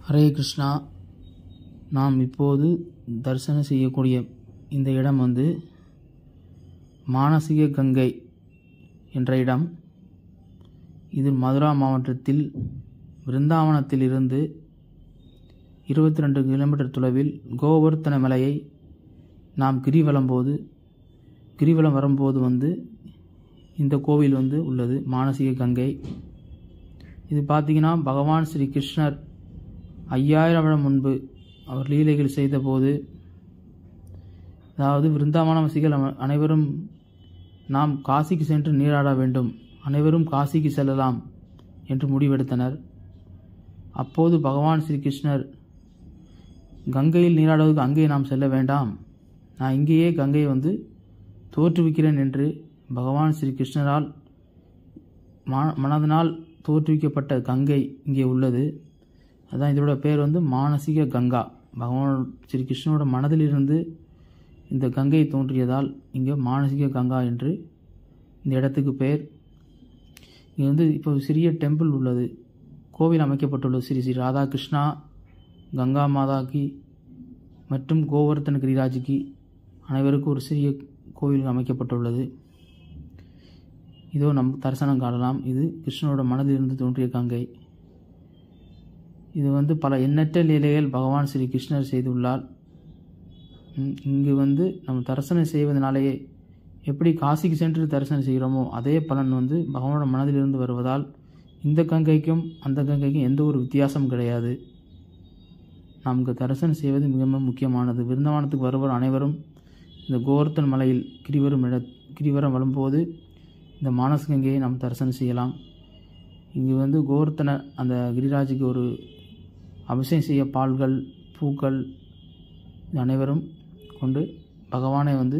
ஹரே கிருஷ்ணா நாம் இப்போது தரிசனம் செய்யக்கூடிய இந்த இடம் வந்து மானசீக கங்கை என்ற இடம் இது மதுரா மாவட்டத்தில் விருந்தாவனத்திலிருந்து இருபத்தி ரெண்டு கிலோமீட்டர் தொலைவில் கோவர்த்தன மலையை நாம் கிரிவலம் போது கிரிவலம் வரும்போது வந்து இந்த கோவில் வந்து உள்ளது மானசீக கங்கை இது பார்த்தீங்கன்னா பகவான் ஸ்ரீ கிருஷ்ணர் ஐயாயிரம் வருடம் முன்பு அவர் லீலைகள் செய்தபோது அதாவது விருந்தாவனவாசிகள் அவ- அனைவரும் நாம் காசிக்கு சென்று நீராட வேண்டும் அனைவரும் காசிக்கு செல்லலாம் என்று முடிவெடுத்தனர் அப்போது பகவான் ஸ்ரீ கிருஷ்ணர் கங்கையில் நீராடுவதற்கு அங்கே நாம் செல்ல வேண்டாம் நான் இங்கேயே கங்கையை வந்து தோற்றுவிக்கிறேன் என்று பகவான் ஸ்ரீ கிருஷ்ணரால் ம- மனதினால் தோற்றுவிக்கப்பட்ட கங்கை இங்கே உள்ளது அதான் இதோட பேர் வந்து மானசீக கங்கா பகவான் ஸ்ரீ கிருஷ்ணனோட மனதிலிருந்து இந்த கங்கை தோன்றியதால் இங்கே மானசீக கங்கா என்று இந்த இடத்துக்கு பெயர் இங்கே வந்து இப்போ சிறிய டெம்பிள் உள்ளது கோவில் அமைக்கப்பட்டுள்ளது ஸ்ரீ ஸ்ரீ ராதாகிருஷ்ணா கங்கா மாதா கி மற்றும் கோவர்த்தன கிரிராஜுக்கு அனைவருக்கும் ஒரு சிறிய கோவில் அமைக்கப்பட்டுள்ளது இதோ நம் தரிசனம் காணலாம் இது கிருஷ்ணனோட மனதிலிருந்து தோன்றிய கங்கை இது வந்து பல எண்ணற்ற லீலைகள் பகவான் ஸ்ரீ கிருஷ்ணர் செய்துள்ளார் ம், இங்கு வந்து நம்ம தரிசனம் செய்வதனாலேயே எப்படி காசிக்கு சென்று தரிசனம் செய்கிறோமோ அதே பலன் வந்து பகவானோட மனதிலிருந்து வருவதால் இந்த கங்கைக்கும் அந்த கங்கைக்கும் எந்த ஒரு வித்தியாசம் கிடையாது நமக்கு தரிசனம் செய்வது மிக மிக முக்கியமானது விருந்தவானத்துக்கு வருவோர் அனைவரும் இந்த கோவர்த்தன் மலையில் கிரிவரும் இட கிரிவரம் வரும்போது இந்த மானச கங்கையை நாம் தரிசனம் செய்யலாம் இங்கு வந்து கோவர்த்தன அந்த கிரிராஜுக்கு ஒரு அபிஷேகம் செய்ய பால்கள் பூக்கள் இது அனைவரும் கொண்டு பகவானை வந்து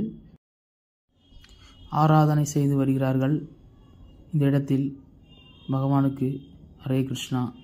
ஆராதனை செய்து வருகிறார்கள் இந்த இடத்தில் பகவானுக்கு ஹரே கிருஷ்ணா